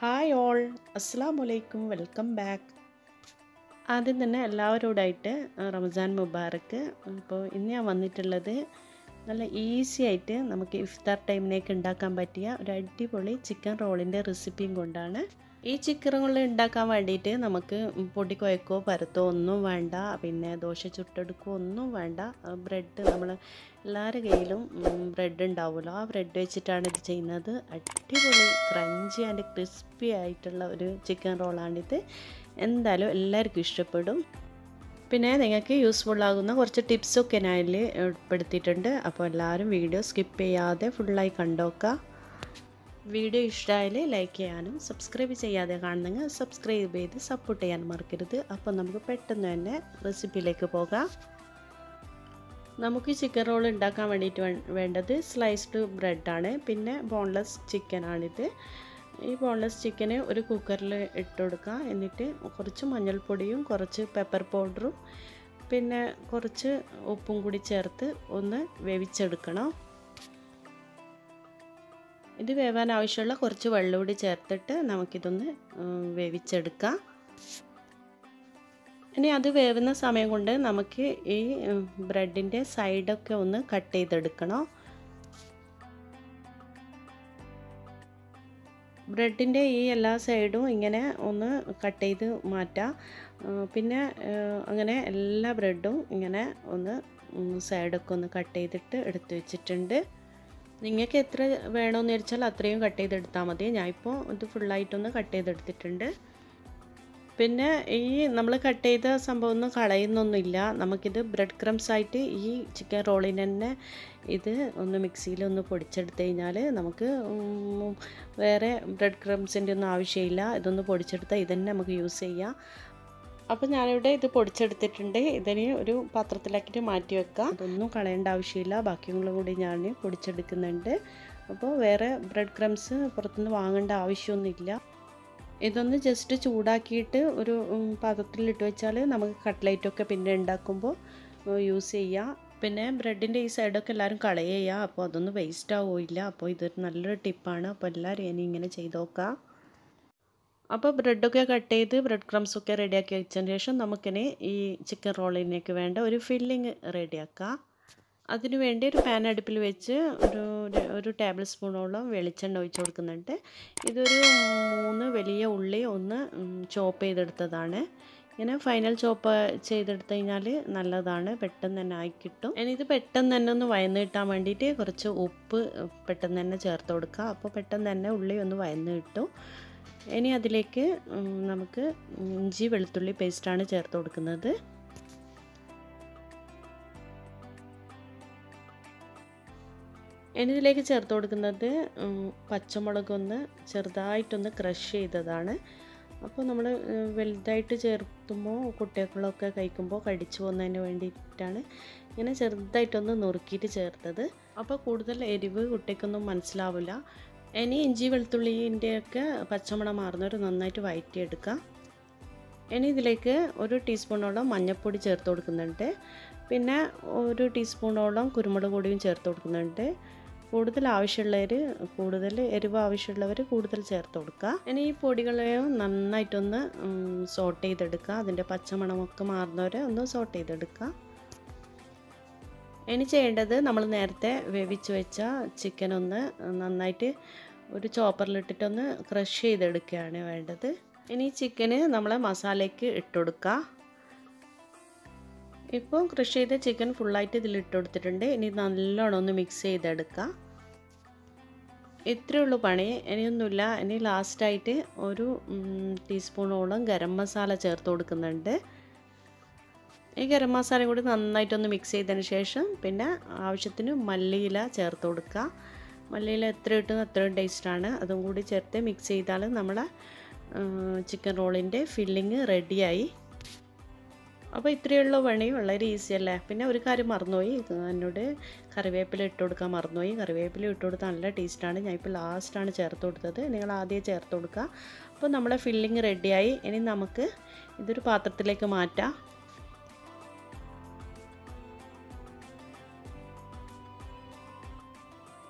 hi all അസ്സാം വലൈക്കും welcome back ആദ്യം തന്നെ എല്ലാവരോടായിട്ട് റംസാൻ മുബാറക്ക് അപ്പോൾ ഇന്ന് ഞാൻ വന്നിട്ടുള്ളത് നല്ല ഈസി ആയിട്ട് നമുക്ക് ഇഫ്താർ ടൈമിലേക്ക് ഉണ്ടാക്കാൻ പറ്റിയ ഒരു അടിപൊളി ചിക്കൻ റോളിൻ്റെ റെസിപ്പിയും കൊണ്ടാണ് ഈ ചിക്കൻ റോൾ ഉണ്ടാക്കാൻ വേണ്ടിയിട്ട് നമുക്ക് പൊടി കുഴക്കോ പരത്തോ ഒന്നും വേണ്ട പിന്നെ ദോശ ചുട്ടെടുക്കോ ഒന്നും വേണ്ട ബ്രെഡ് നമ്മൾ എല്ലാവരുടെ കയ്യിലും ബ്രെഡ് ഉണ്ടാവുമല്ലോ ആ ബ്രെഡ് വെച്ചിട്ടാണ് ഇത് ചെയ്യുന്നത് അടിപൊളി ക്രഞ്ചി ആൻഡ് ക്രിസ്പി ആയിട്ടുള്ള ഒരു ചിക്കൻ റോളാണിത് എന്തായാലും എല്ലാവർക്കും ഇഷ്ടപ്പെടും പിന്നെ നിങ്ങൾക്ക് യൂസ്ഫുൾ ആകുന്ന കുറച്ച് ടിപ്സൊക്കെ ഞാൻ അതിൽ ഉൾപ്പെടുത്തിയിട്ടുണ്ട് അപ്പോൾ എല്ലാവരും വീഡിയോ സ്കിപ്പ് ചെയ്യാതെ ഫുള്ളായി കണ്ടോക്കുക വീഡിയോ ഇഷ്ടമായാൽ ലൈക്ക് ചെയ്യാനും സബ്സ്ക്രൈബ് ചെയ്യാതെ കാണുന്നെങ്കിൽ സബ്സ്ക്രൈബ് ചെയ്ത് സപ്പോർട്ട് ചെയ്യാൻ മറക്കരുത് അപ്പോൾ നമുക്ക് പെട്ടെന്ന് തന്നെ റെസിപ്പിയിലേക്ക് പോകാം നമുക്ക് ചിക്കൻ റോൾ ഉണ്ടാക്കാൻ വേണ്ടിയിട്ട് വേണ്ടത് സ്ലൈസ്ഡ് ബ്രെഡാണ് പിന്നെ ബോൺലെസ് ചിക്കനാണിത് ഈ ബോൺലെസ് ചിക്കന് ഒരു കുക്കറിൽ ഇട്ട് കൊടുക്കുക എന്നിട്ട് കുറച്ച് മഞ്ഞൾപ്പൊടിയും കുറച്ച് പെപ്പർ പൗഡറും പിന്നെ കുറച്ച് ഉപ്പും കൂടി ചേർത്ത് ഒന്ന് വേവിച്ചെടുക്കണം ഇത് വേവാൻ ആവശ്യമുള്ള കുറച്ച് വെള്ളം കൂടി ചേർത്തിട്ട് നമുക്കിതൊന്ന് വേവിച്ചെടുക്കാം ഇനി അത് വേവുന്ന സമയം കൊണ്ട് നമുക്ക് ഈ ബ്രെഡിൻ്റെ സൈഡൊക്കെ ഒന്ന് കട്ട് ചെയ്തെടുക്കണം ബ്രെഡിൻ്റെ ഈ എല്ലാ സൈഡും ഇങ്ങനെ ഒന്ന് കട്ട് ചെയ്ത് മാറ്റാം പിന്നെ അങ്ങനെ എല്ലാ ബ്രെഡും ഇങ്ങനെ ഒന്ന് സൈഡൊക്കെ ഒന്ന് കട്ട് ചെയ്തിട്ട് എടുത്ത് വെച്ചിട്ടുണ്ട് നിങ്ങൾക്ക് എത്ര വേണമെന്ന് വെച്ചാൽ അത്രയും കട്ട് ചെയ്തെടുത്താൽ മതി ഞാനിപ്പോൾ ഇത് ഫുള്ളായിട്ടൊന്ന് കട്ട് ചെയ്തെടുത്തിട്ടുണ്ട് പിന്നെ ഈ നമ്മൾ കട്ട് ചെയ്ത സംഭവം ഒന്നും കളയുന്നൊന്നുമില്ല നമുക്കിത് ബ്രെഡ് ക്രംസ് ആയിട്ട് ഈ ചിക്കൻ റോളിന് തന്നെ ഇത് ഒന്ന് മിക്സിയിൽ ഒന്ന് പൊടിച്ചെടുത്ത് കഴിഞ്ഞാൽ നമുക്ക് വേറെ ബ്രെഡ് ക്രംസിൻ്റെ ഒന്നും ആവശ്യമില്ല ഇതൊന്ന് പൊടിച്ചെടുത്താൽ ഇതന്നെ നമുക്ക് യൂസ് ചെയ്യാം അപ്പോൾ ഞാനിവിടെ ഇത് പൊടിച്ചെടുത്തിട്ടുണ്ട് ഇതിന് ഒരു പാത്രത്തിലാക്കിയിട്ട് മാറ്റി വെക്കാം അതൊന്നും കളയേണ്ട ആവശ്യമില്ല ബാക്കിയുള്ള കൂടി ഞാൻ പൊടിച്ചെടുക്കുന്നുണ്ട് അപ്പോൾ വേറെ ബ്രെഡ് ക്രംസ് പുറത്തുനിന്ന് വാങ്ങേണ്ട ആവശ്യമൊന്നുമില്ല ഇതൊന്ന് ജസ്റ്റ് ചൂടാക്കിയിട്ട് ഒരു പാത്രത്തിലിട്ട് വെച്ചാൽ നമുക്ക് കട്ട്ലൈറ്റൊക്കെ പിന്നെ ഉണ്ടാക്കുമ്പോൾ യൂസ് ചെയ്യാം പിന്നെ ബ്രെഡിൻ്റെ ഈ സൈഡൊക്കെ എല്ലാവരും കളയുക അപ്പോൾ അതൊന്നും വേസ്റ്റ് ആവില്ല അപ്പോൾ ഇതൊരു നല്ലൊരു ടിപ്പാണ് അപ്പോൾ എല്ലാവരും ഇനി ഇങ്ങനെ ചെയ്ത് നോക്കാം അപ്പോൾ ബ്രെഡൊക്കെ കട്ട് ചെയ്ത് ബ്രെഡ് ക്രംസൊക്കെ റെഡിയാക്കി വെച്ചതിന് ശേഷം നമുക്കിനി ഈ ചിക്കൻ റോളിനേക്ക് വേണ്ട ഒരു ഫില്ലിങ് റെഡിയാക്കാം അതിനു വേണ്ടി ഒരു പാൻ അടുപ്പിൽ വെച്ച് ഒരു ഒരു ടേബിൾ സ്പൂണോളം വെളിച്ചെണ്ണ ഒഴിച്ച് കൊടുക്കുന്നുണ്ട് ഇതൊരു മൂന്ന് വലിയ ഉള്ളി ഒന്ന് ചോപ്പ് ചെയ്തെടുത്തതാണ് ഇങ്ങനെ ഫൈനൽ ചോപ്പ് ചെയ്തെടുത്തു കഴിഞ്ഞാൽ നല്ലതാണ് പെട്ടെന്ന് തന്നെ ആയി കിട്ടും ഇനി ഇത് പെട്ടെന്ന് തന്നെ ഒന്ന് വയന്ന് കിട്ടാൻ വേണ്ടിയിട്ട് കുറച്ച് ഉപ്പ് പെട്ടെന്ന് തന്നെ ചേർത്ത് കൊടുക്കുക അപ്പോൾ പെട്ടെന്ന് തന്നെ ഉള്ളി ഒന്ന് വയന്ന് കിട്ടും ഇനി അതിലേക്ക് നമുക്ക് ഇഞ്ചി വെളുത്തുള്ളി പേസ്റ്റാണ് ചേർത്ത് കൊടുക്കുന്നത് ഇനി ഇതിലേക്ക് ചേർത്ത് കൊടുക്കുന്നത് പച്ചമുളകൊന്ന് ചെറുതായിട്ടൊന്ന് ക്രഷ് ചെയ്തതാണ് അപ്പോൾ നമ്മൾ വലുതായിട്ട് ചേർത്തുമ്പോൾ കുട്ടികളൊക്കെ കഴിക്കുമ്പോൾ കടിച്ചു പോകുന്നതിന് വേണ്ടിയിട്ടാണ് ഇങ്ങനെ ചെറുതായിട്ടൊന്ന് നുറുക്കിയിട്ട് ചേർത്തത് അപ്പോൾ കൂടുതൽ എരിവ് കുട്ടിക്കൊന്നും മനസ്സിലാവില്ല ഇനി ഇഞ്ചി വെളുത്തുള്ളിൻ്റെയൊക്കെ പച്ചമണം മാറുന്നവർ നന്നായിട്ട് വഴറ്റിയെടുക്കാം ഇനി ഇതിലേക്ക് ഒരു ടീസ്പൂണോളം മഞ്ഞൾപ്പൊടി ചേർത്ത് കൊടുക്കുന്നുണ്ട് പിന്നെ ഒരു ടീസ്പൂണോളം കുരുമുളക് പൊടിയും ചേർത്ത് കൊടുക്കുന്നുണ്ട് കൂടുതൽ ആവശ്യമുള്ളവർ കൂടുതൽ എരിവ് ആവശ്യമുള്ളവർ കൂടുതൽ ചേർത്ത് കൊടുക്കുക ഇനി ഈ പൊടികളെയും നന്നായിട്ടൊന്ന് സോട്ട് ചെയ്തെടുക്കുക അതിൻ്റെ പച്ചമണമൊക്കെ മാറുന്നവരെ ഒന്ന് സോട്ട് ചെയ്തെടുക്കുക ഇനി ചെയ്യേണ്ടത് നമ്മൾ നേരത്തെ വേവിച്ച് വെച്ച ചിക്കൻ ഒന്ന് നന്നായിട്ട് ഒരു ചോപ്പറിലിട്ടിട്ടൊന്ന് ക്രഷ് ചെയ്തെടുക്കുകയാണ് വേണ്ടത് ഇനി ചിക്കന് നമ്മൾ മസാലയ്ക്ക് ഇട്ടുകൊടുക്കുക ഇപ്പോൾ ക്രഷ് ചെയ്ത ചിക്കൻ ഫുള്ളായിട്ട് ഇതിൽ ഇട്ട് കൊടുത്തിട്ടുണ്ട് ഇനി നല്ലോണം ഒന്ന് മിക്സ് ചെയ്തെടുക്കുക ഇത്രയേ ഉള്ളൂ പണി ഇനിയൊന്നുമില്ല ഇനി ലാസ്റ്റായിട്ട് ഒരു ടീസ്പൂണോളം ഗരം മസാല ചേർത്ത് കൊടുക്കുന്നുണ്ട് ഈ ഗരം മസാല കൂടി നന്നായിട്ടൊന്ന് മിക്സ് ചെയ്തതിന് ശേഷം പിന്നെ ആവശ്യത്തിന് മല്ലിയില ചേർത്ത് കൊടുക്കുക മല്ലിയില എത്ര കിട്ടും അത്രയും ടേസ്റ്റാണ് അതും കൂടി ചേർത്ത് മിക്സ് ചെയ്താൽ നമ്മളെ ചിക്കൻ റോളിൻ്റെ ഫില്ലിങ് റെഡിയായി അപ്പോൾ ഇത്രയുള്ള പണി വളരെ ഈസി അല്ലേ പിന്നെ ഒരു കാര്യം മറന്നുപോയി എന്നോട് കറിവേപ്പില ഇട്ട് കൊടുക്കാൻ മറന്നുപോയി കറിവേപ്പില ഇട്ട് കൊടുത്താൽ നല്ല ടേസ്റ്റാണ് ഞാൻ ഇപ്പോൾ ലാസ്റ്റാണ് ചേർത്ത് കൊടുത്തത് നിങ്ങൾ ആദ്യം ചേർത്ത് കൊടുക്കുക അപ്പോൾ നമ്മളെ ഫില്ലിങ് റെഡിയായി ഇനി നമുക്ക് ഇതൊരു പാത്രത്തിലേക്ക് മാറ്റാം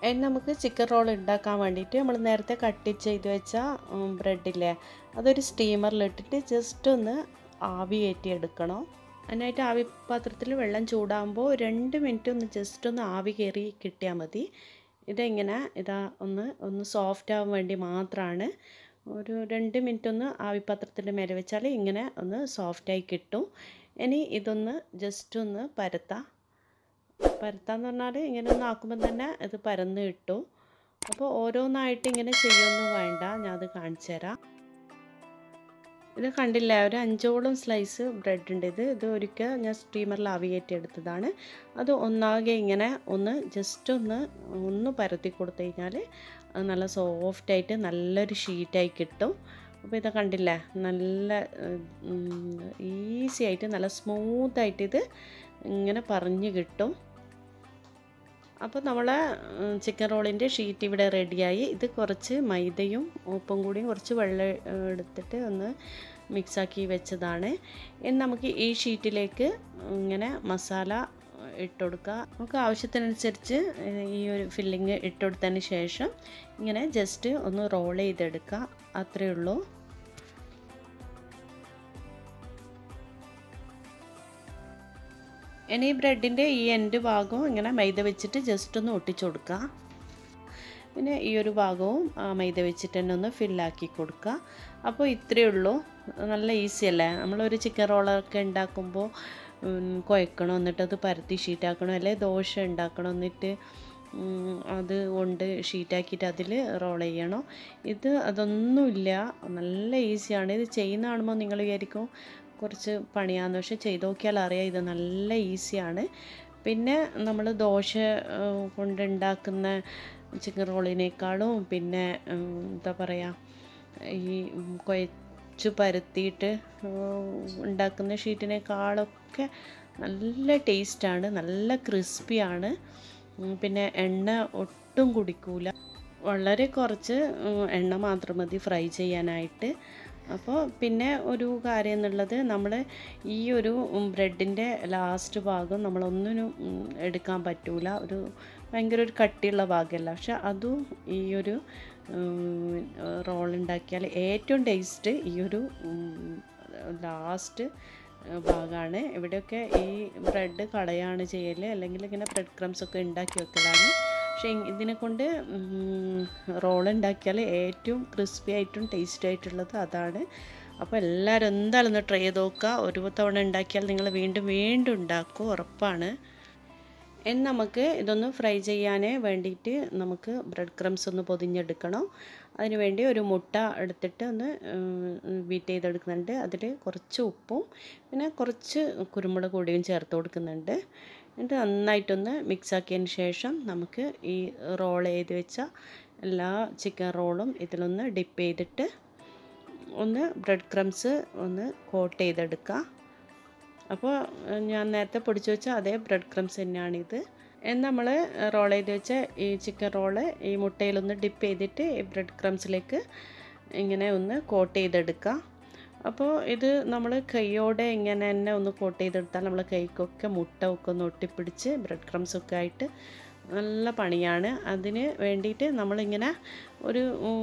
ഇനി നമുക്ക് ചിക്കൻ റോൾ ഉണ്ടാക്കാൻ വേണ്ടിയിട്ട് നമ്മൾ നേരത്തെ കട്ട് ചെയ്ത് വെച്ച ബ്രെഡില്ലേ അതൊരു സ്റ്റീമറിലിട്ടിട്ട് ജസ്റ്റ് ഒന്ന് ആവി കയറ്റി എടുക്കണം അതിനായിട്ട് ആവി പാത്രത്തിൽ വെള്ളം ചൂടാകുമ്പോൾ രണ്ട് മിനിറ്റ് ഒന്ന് ജസ്റ്റ് ഒന്ന് ആവി കയറി കിട്ടിയാൽ മതി ഇതെങ്ങനെ ഇതാ ഒന്ന് ഒന്ന് സോഫ്റ്റ് ആവാൻ വേണ്ടി മാത്രമാണ് ഒരു രണ്ട് മിനിറ്റ് ഒന്ന് ആവിപ്പാത്രത്തിൻ്റെ മേലെ വെച്ചാൽ ഇങ്ങനെ ഒന്ന് സോഫ്റ്റായി കിട്ടും ഇനി ഇതൊന്ന് ജസ്റ്റ് ഒന്ന് പരത്താം പരത്താന്ന് പറഞ്ഞാൽ ഇങ്ങനെ ഒന്ന് ആക്കുമ്പോൾ തന്നെ ഇത് പരന്ന് കിട്ടും അപ്പോൾ ഓരോന്നായിട്ട് ഇങ്ങനെ ചെയ്യൊന്നും വേണ്ട ഞാൻ അത് കാണിച്ചു തരാം ഇത് കണ്ടില്ല ഒരു അഞ്ചോളം സ്ലൈസ് ബ്രെഡ് ഉണ്ട് ഇത് ഇത് ഒരിക്കൽ ഞാൻ സ്റ്റീമറിൽ ആവിയേറ്റി എടുത്തതാണ് അത് ഒന്നാകെ ഇങ്ങനെ ഒന്ന് ജസ്റ്റ് ഒന്ന് ഒന്ന് പരത്തി കൊടുത്തു കഴിഞ്ഞാൽ അത് നല്ല സോഫ്റ്റായിട്ട് നല്ലൊരു ഷീറ്റായി കിട്ടും അപ്പോൾ ഇത് കണ്ടില്ലേ നല്ല ഈസി ആയിട്ട് നല്ല സ്മൂത്തായിട്ട് ഇത് ഇങ്ങനെ പറഞ്ഞു കിട്ടും അപ്പോൾ നമ്മളെ ചിക്കൻ റോളിൻ്റെ ഷീറ്റ് ഇവിടെ റെഡിയായി ഇത് കുറച്ച് മൈദയും ഉപ്പും കൂടിയും കുറച്ച് വെള്ളം എടുത്തിട്ട് ഒന്ന് മിക്സാക്കി വെച്ചതാണ് ഇനി നമുക്ക് ഈ ഷീറ്റിലേക്ക് ഇങ്ങനെ മസാല ഇട്ടുകൊടുക്കുക നമുക്ക് ആവശ്യത്തിനനുസരിച്ച് ഈ ഒരു ഫില്ലിങ് ഇട്ടുകൊടുത്തതിന് ശേഷം ഇങ്ങനെ ജസ്റ്റ് ഒന്ന് റോൾ ചെയ്തെടുക്കുക അത്രയേ ഉള്ളൂ ഇനി ഈ ബ്രെഡിൻ്റെ ഈ എൻഡ് ഭാഗവും ഇങ്ങനെ മൈദ വെച്ചിട്ട് ജസ്റ്റ് ഒന്ന് ഒട്ടിച്ചു കൊടുക്കുക പിന്നെ ഈ ഒരു ഭാഗവും മൈദ വെച്ചിട്ട് തന്നെ ഒന്ന് ഫില്ലാക്കി കൊടുക്കുക അപ്പോൾ ഇത്രയേ ഉള്ളൂ നല്ല ഈസി അല്ലേ നമ്മളൊരു ചിക്കൻ റോളൊക്കെ ഉണ്ടാക്കുമ്പോൾ കുഴക്കണം എന്നിട്ട് അത് പരത്തി ഷീറ്റാക്കണം അല്ലെ ദോശ ഉണ്ടാക്കണം എന്നിട്ട് അത് കൊണ്ട് ഷീറ്റാക്കിയിട്ട് അതിൽ റോൾ ചെയ്യണം ഇത് അതൊന്നുമില്ല നല്ല ഈസിയാണ് ഇത് ചെയ്യുന്ന കാണുമ്പോൾ നിങ്ങൾ വിചാരിക്കും കുറച്ച് പണിയാന്ന് പക്ഷെ ചെയ്ത് നോക്കിയാൽ അറിയാം ഇത് നല്ല ഈസിയാണ് പിന്നെ നമ്മൾ ദോശ കൊണ്ടുണ്ടാക്കുന്ന ചിക്കൻ റോളിനേക്കാളും പിന്നെ എന്താ പറയുക ഈ കുഴച്ച് പരത്തിയിട്ട് ഉണ്ടാക്കുന്ന ഷീറ്റിനേക്കാളൊക്കെ നല്ല ടേസ്റ്റാണ് നല്ല ക്രിസ്പിയാണ് പിന്നെ എണ്ണ ഒട്ടും കുടിക്കൂല വളരെ കുറച്ച് എണ്ണ മാത്രം മതി ഫ്രൈ ചെയ്യാനായിട്ട് അപ്പോൾ പിന്നെ ഒരു കാര്യം എന്നുള്ളത് നമ്മൾ ഈ ഒരു ബ്രെഡിൻ്റെ ലാസ്റ്റ് ഭാഗം നമ്മളൊന്നിനും എടുക്കാൻ പറ്റൂല ഒരു ഭയങ്കര ഒരു കട്ടിയുള്ള ഭാഗമല്ല പക്ഷെ അതും ഈ ഒരു റോൾ ഉണ്ടാക്കിയാൽ ഏറ്റവും ടേസ്റ്റ് ഈ ഒരു ലാസ്റ്റ് ഭാഗമാണ് ഇവിടെയൊക്കെ ഈ ബ്രെഡ് കളയാണ് ചെയ്യൽ അല്ലെങ്കിൽ ഇങ്ങനെ ബ്രെഡ് ക്രംസ് ഒക്കെ ഉണ്ടാക്കി വെക്കലാണ് പക്ഷേ ഇതിനെ കൊണ്ട് റോൾ ഉണ്ടാക്കിയാൽ ഏറ്റവും ക്രിസ്പി ആയിട്ടും ടേസ്റ്റി ആയിട്ടുള്ളത് അതാണ് അപ്പോൾ എല്ലാവരും എന്തായാലും ഒന്ന് ട്രൈ ചെയ്ത് നോക്കുക ഒരു തവണ ഉണ്ടാക്കിയാൽ നിങ്ങൾ വീണ്ടും വീണ്ടും ഉണ്ടാക്കും ഉറപ്പാണ് ഇനി നമുക്ക് ഇതൊന്ന് ഫ്രൈ ചെയ്യാൻ വേണ്ടിയിട്ട് നമുക്ക് ബ്രെഡ് ക്രംസ് ഒന്ന് പൊതിഞ്ഞെടുക്കണം അതിന് വേണ്ടി ഒരു മുട്ട എടുത്തിട്ട് ഒന്ന് ബീറ്റ് ചെയ്തെടുക്കുന്നുണ്ട് അതിൽ കുറച്ച് ഉപ്പും പിന്നെ കുറച്ച് കുരുമുളക് പൊടിയും ചേർത്ത് കൊടുക്കുന്നുണ്ട് എന്നിട്ട് നന്നായിട്ടൊന്ന് മിക്സ് ആക്കിയതിന് ശേഷം നമുക്ക് ഈ റോൾ ചെയ്ത് വെച്ച എല്ലാ ചിക്കൻ റോളും ഇതിലൊന്ന് ഡിപ്പ് ചെയ്തിട്ട് ഒന്ന് ബ്രെഡ് ക്രംസ് ഒന്ന് കോട്ട് ചെയ്തെടുക്കുക അപ്പോൾ ഞാൻ നേരത്തെ പൊടിച്ചു വെച്ച അതേ ബ്രെഡ് ക്രംസ് തന്നെയാണിത് നമ്മൾ റോൾ ചെയ്ത് വെച്ച ഈ ചിക്കൻ റോള് ഈ മുട്ടയിലൊന്ന് ഡിപ്പ് ചെയ്തിട്ട് ഈ ബ്രെഡ് ക്രംസിലേക്ക് ഇങ്ങനെ ഒന്ന് കോട്ട് ചെയ്തെടുക്കുക അപ്പോൾ ഇത് നമ്മൾ കൈയോടെ ഇങ്ങനെ തന്നെ ഒന്ന് കോട്ട് ചെയ്തെടുത്താൽ നമ്മൾ കൈക്കൊക്കെ മുട്ട ഒക്കെ ഒന്ന് ഒട്ടിപ്പിടിച്ച് ബ്രെഡ് ക്രംസ് ഒക്കെ ആയിട്ട് നല്ല പണിയാണ് അതിന് വേണ്ടിയിട്ട് നമ്മളിങ്ങനെ ഒരു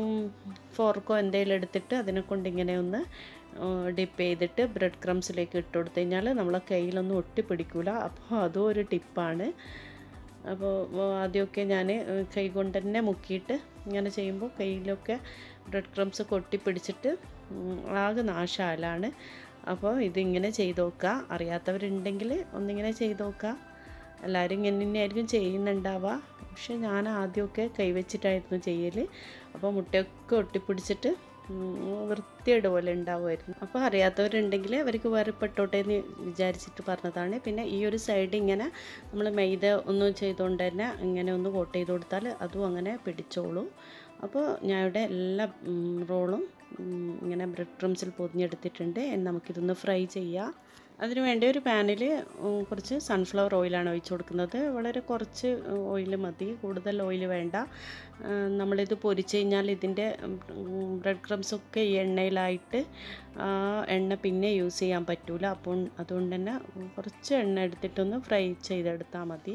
ഫോർക്കോ എന്തെങ്കിലും എടുത്തിട്ട് അതിനെ കൊണ്ട് ഇങ്ങനെ ഒന്ന് ഡിപ്പ് ചെയ്തിട്ട് ബ്രെഡ് ക്രംസിലേക്ക് ഇട്ട് കൊടുത്തു കഴിഞ്ഞാൽ നമ്മളെ കയ്യിലൊന്നും ഒട്ടിപ്പിടിക്കില്ല അപ്പോൾ അതും ഒരു ടിപ്പാണ് അപ്പോൾ ആദ്യമൊക്കെ ഞാൻ കൈ കൊണ്ട് തന്നെ മുക്കിയിട്ട് ഇങ്ങനെ ചെയ്യുമ്പോൾ കയ്യിലൊക്കെ ബ്രെഡ് ക്രംസ് ഒക്കെ ഒട്ടിപ്പിടിച്ചിട്ട് ആകെ നാശാലാണ് അപ്പോൾ ഇതിങ്ങനെ ചെയ്ത് നോക്കുക അറിയാത്തവരുണ്ടെങ്കിൽ ഒന്നിങ്ങനെ ചെയ്ത് നോക്കുക എല്ലാവരും ഇങ്ങനെ തന്നെയായിരിക്കും ചെയ്യുന്നുണ്ടാവുക പക്ഷെ ഞാൻ ആദ്യമൊക്കെ കൈവച്ചിട്ടായിരുന്നു ചെയ്യൽ അപ്പോൾ മുട്ടയൊക്കെ ഒട്ടിപ്പിടിച്ചിട്ട് വൃത്തിയുടെ പോലെ ഉണ്ടാവുമായിരുന്നു അപ്പോൾ അറിയാത്തവരുണ്ടെങ്കിൽ അവർക്ക് വേറെ പെട്ടോട്ടെ എന്ന് വിചാരിച്ചിട്ട് പറഞ്ഞതാണ് പിന്നെ ഈ ഒരു സൈഡ് ഇങ്ങനെ നമ്മൾ മെയ്ത ഒന്ന് ചെയ്തുകൊണ്ട് തന്നെ ഇങ്ങനെ ഒന്ന് കോട്ട് ചെയ്ത് കൊടുത്താൽ അതും അങ്ങനെ പിടിച്ചോളും അപ്പോൾ ഞാൻ ഇവിടെ എല്ലാ റോളും ഇങ്ങനെ ബ്രെഡ് ക്രംസിൽ പൊതിഞ്ഞെടുത്തിട്ടുണ്ട് നമുക്കിതൊന്ന് ഫ്രൈ ചെയ്യാം അതിന് വേണ്ടി ഒരു പാനിൽ കുറച്ച് സൺഫ്ലവർ ഓയിലാണ് ഒഴിച്ചു കൊടുക്കുന്നത് വളരെ കുറച്ച് ഓയിൽ മതി കൂടുതൽ ഓയിൽ വേണ്ട നമ്മളിത് പൊരിച്ച് കഴിഞ്ഞാൽ ഇതിൻ്റെ ബ്രെഡ് ക്രംസ് ഒക്കെ ഈ എണ്ണയിലായിട്ട് ആ എണ്ണ പിന്നെ യൂസ് ചെയ്യാൻ പറ്റില്ല അപ്പോൾ അതുകൊണ്ട് തന്നെ കുറച്ച് എണ്ണ എടുത്തിട്ടൊന്ന് ഫ്രൈ ചെയ്തെടുത്താൽ മതി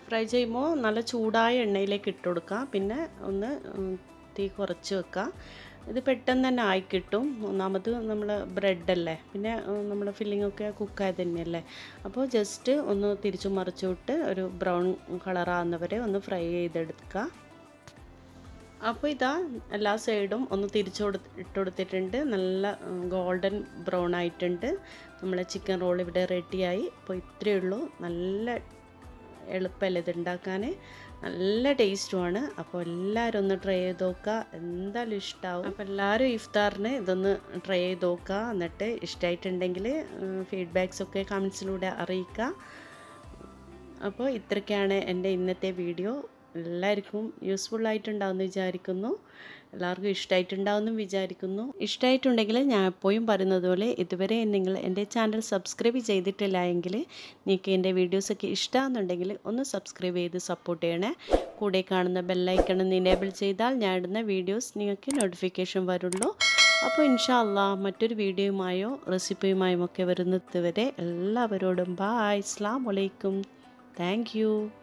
ഫ്രൈ ചെയ്യുമ്പോൾ നല്ല ചൂടായ എണ്ണയിലേക്ക് ഇട്ട് കൊടുക്കുക പിന്നെ ഒന്ന് ഉം, തീ കുറച്ച് വെക്കുക ഇത് പെട്ടെന്ന് തന്നെ ആയി കിട്ടും ഒന്നാമത് നമ്മൾ ബ്രെഡല്ലേ പിന്നെ നമ്മൾ ഫില്ലിംഗ് ഒക്കെ കുക്കായത് തന്നെയല്ലേ അപ്പോൾ ജസ്റ്റ് ഒന്ന് തിരിച്ചു മറിച്ചു വിട്ട് ഒരു ബ്രൗൺ കളറാകുന്നവരെ ഒന്ന് ഫ്രൈ ചെയ്തെടുക്കുക അപ്പോൾ ഇതാ എല്ലാ സൈഡും ഒന്ന് തിരിച്ചു കൊടുത്ത് ഇട്ട് കൊടുത്തിട്ടുണ്ട് നല്ല ഗോൾഡൻ ബ്രൗൺ ആയിട്ടുണ്ട് നമ്മളെ ചിക്കൻ റോൾ ഇവിടെ റെഡിയായി അപ്പോൾ ഇത്രയേ ഉള്ളൂ നല്ല എളുപ്പമല്ലേ ഇത് ഉണ്ടാക്കാൻ നല്ല ടേസ്റ്റുമാണ് അപ്പോൾ എല്ലാവരും ഒന്ന് ട്രൈ ചെയ്ത് നോക്കുക എന്തായാലും ഇഷ്ടമാവും അപ്പോൾ എല്ലാവരും ഇഫ്താറിന് ഇതൊന്ന് ട്രൈ ചെയ്ത് നോക്കുക എന്നിട്ട് ഇഷ്ടമായിട്ടുണ്ടെങ്കിൽ ഫീഡ്ബാക്സ് ഒക്കെ കമൻസിലൂടെ അറിയിക്കുക അപ്പോൾ ഇത്രയ്ക്കാണ് എൻ്റെ ഇന്നത്തെ വീഡിയോ എല്ലാവർക്കും യൂസ്ഫുൾ ആയിട്ടുണ്ടാവുമെന്ന് വിചാരിക്കുന്നു എല്ലാവർക്കും ഇഷ്ടമായിട്ടുണ്ടാവുമെന്നും വിചാരിക്കുന്നു ഇഷ്ടമായിട്ടുണ്ടെങ്കിൽ ഞാൻ എപ്പോഴും പറയുന്നത് പോലെ ഇതുവരെ നിങ്ങൾ എൻ്റെ ചാനൽ സബ്സ്ക്രൈബ് ചെയ്തിട്ടില്ല എങ്കിൽ നിങ്ങൾക്ക് എൻ്റെ വീഡിയോസൊക്കെ ഇഷ്ടമാണെന്നുണ്ടെങ്കിൽ ഒന്ന് സബ്സ്ക്രൈബ് ചെയ്ത് സപ്പോർട്ട് ചെയ്യണേ കൂടെ കാണുന്ന ബെല്ലൈക്കൺ ഒന്ന് ഇനേബിൾ ചെയ്താൽ ഞാൻ ഇടുന്ന വീഡിയോസ് നിങ്ങൾക്ക് നോട്ടിഫിക്കേഷൻ വരുള്ളൂ അപ്പോൾ ഇൻഷാ അല്ലാ മറ്റൊരു വീഡിയോയുമായോ റെസിപ്പിയുമായോ ഒക്കെ വരുന്നത് വരെ എല്ലാവരോടും ബായ് അസ്സാം വലൈക്കും താങ്ക് യു